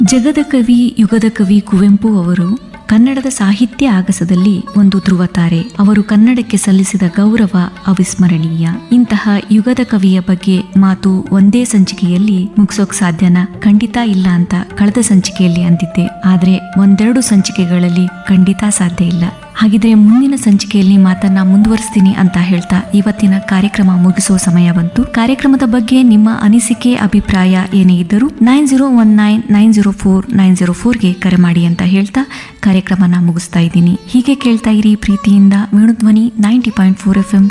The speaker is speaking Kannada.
ಜಗದ ಕವಿ ಯುಗದ ಕವಿ ಕುವೆಂಪು ಅವರು ಕನ್ನಡದ ಸಾಹಿತ್ಯ ಆಗಸದಲ್ಲಿ ಒಂದು ಧ್ರುವ ತಾರೆ ಅವರು ಕನ್ನಡಕ್ಕೆ ಸಲ್ಲಿಸಿದ ಗೌರವ ಅವಿಸ್ಮರಣೀಯ ಇಂತಹ ಯುಗದ ಕವಿಯ ಬಗ್ಗೆ ಮಾತು ಒಂದೇ ಸಂಚಿಕೆಯಲ್ಲಿ ಮುಗಿಸೋಕ್ ಸಾಧ್ಯನಾ ಖಂಡಿತ ಇಲ್ಲ ಅಂತ ಕಳೆದ ಸಂಚಿಕೆಯಲ್ಲಿ ಅಂದಿದ್ದೆ ಆದ್ರೆ ಒಂದೆರಡು ಸಂಚಿಕೆಗಳಲ್ಲಿ ಖಂಡಿತ ಸಾಧ್ಯ ಇಲ್ಲ ಹಾಗಿದ್ರೆ ಮುಂದಿನ ಸಂಚಿಕೆಯಲ್ಲಿ ಮಾತನ್ನ ಮುಂದುವರಿಸ್ತೀನಿ ಅಂತ ಹೇಳ್ತಾ ಇವತ್ತಿನ ಕಾರ್ಯಕ್ರಮ ಮುಗಿಸೋ ಸಮಯ ಬಂತು ಕಾರ್ಯಕ್ರಮದ ಬಗ್ಗೆ ನಿಮ್ಮ ಅನಿಸಿಕೆ ಅಭಿಪ್ರಾಯ ಏನೇ ಇದ್ದರೂ nine zero one nine nine zero four nine zero ಫೋರ್ಗೆ ಕರೆ ಮಾಡಿ ಅಂತ ಹೇಳ್ತಾ ಕಾರ್ಯಕ್ರಮನ ಮುಗಿಸ್ತಾ ಇದ್ದೀನಿ ಹೀಗೆ ಕೇಳ್ತಾ ಇರಿ ಪ್ರೀತಿಯಿಂದ Venudhwani ninety point four F M